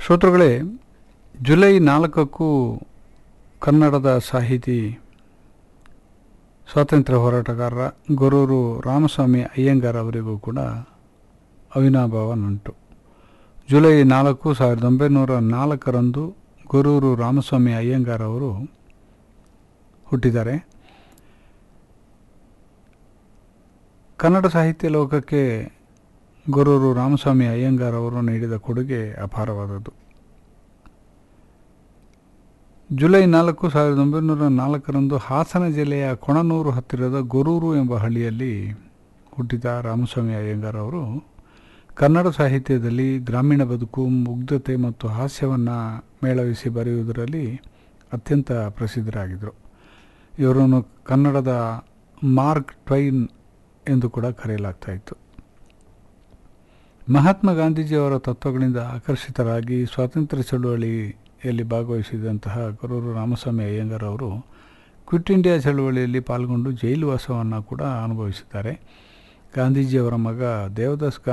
ಶ್ರೋತೃಗಳೇ ಜುಲೈ ನಾಲ್ಕಕ್ಕೂ ಕನ್ನಡದ ಸಾಹಿತಿ ಸ್ವಾತಂತ್ರ್ಯ ಹೋರಾಟಗಾರರ ಗೊರೂರು ರಾಮಸ್ವಾಮಿ ಅಯ್ಯಂಗಾರ್ ಅವರಿಗೂ ಕೂಡ ಅವಿನಾಭಾವ ನಂಟು ಜುಲೈ ನಾಲ್ಕು ಸಾವಿರದ ಒಂಬೈನೂರ ನಾಲ್ಕರಂದು ಗೊರೂರು ರಾಮಸ್ವಾಮಿ ಅಯ್ಯಂಗಾರ್ ಅವರು ಹುಟ್ಟಿದ್ದಾರೆ ಕನ್ನಡ ಸಾಹಿತ್ಯ ಲೋಕಕ್ಕೆ ಗೊರೂರು ರಾಮಸ್ವಾಮಿ ಅಯ್ಯಂಗಾರ್ ಅವರು ನೀಡಿದ ಕೊಡುಗೆ ಅಪಾರವಾದದ್ದು ಜುಲೈ ನಾಲ್ಕು ಸಾವಿರದ ಒಂಬೈನೂರ ನಾಲ್ಕರಂದು ಹಾಸನ ಜಿಲ್ಲೆಯ ಕೊಣನೂರು ಹತ್ತಿರದ ಗೊರೂರು ಎಂಬ ಹಳ್ಳಿಯಲ್ಲಿ ಹುಟ್ಟಿದ ರಾಮಸ್ವಾಮಿ ಅಯ್ಯಂಗಾರ್ ಅವರು ಕನ್ನಡ ಸಾಹಿತ್ಯದಲ್ಲಿ ಗ್ರಾಮೀಣ ಬದುಕು ಮುಗ್ಧತೆ ಮತ್ತು ಹಾಸ್ಯವನ್ನು ಮೇಳವಿಸಿ ಬರೆಯುವುದರಲ್ಲಿ ಅತ್ಯಂತ ಪ್ರಸಿದ್ಧರಾಗಿದ್ದರು ಇವರನ್ನು ಕನ್ನಡದ ಮಾರ್ಕ್ ಟ್ವೈನ್ ಎಂದು ಕೂಡ ಕರೆಯಲಾಗ್ತಾ ಇತ್ತು ಮಹಾತ್ಮ ಗಾಂಧೀಜಿಯವರ ತತ್ವಗಳಿಂದ ಆಕರ್ಷಿತರಾಗಿ ಸ್ವಾತಂತ್ರ್ಯ ಚಳುವಳಿಯಲ್ಲಿ ಭಾಗವಹಿಸಿದಂತಹ ಗೊರೂರು ರಾಮಸ್ವಾಮಿ ಅಯ್ಯಂಗಾರ್ ಅವರು ಕ್ವಿಟ್ ಇಂಡಿಯಾ ಚಳುವಳಿಯಲ್ಲಿ ಪಾಲ್ಗೊಂಡು ಜೈಲು ವಾಸವನ್ನು ಕೂಡ ಅನುಭವಿಸಿದ್ದಾರೆ ಗಾಂಧೀಜಿಯವರ ಮಗ ದೇವದಾಸ್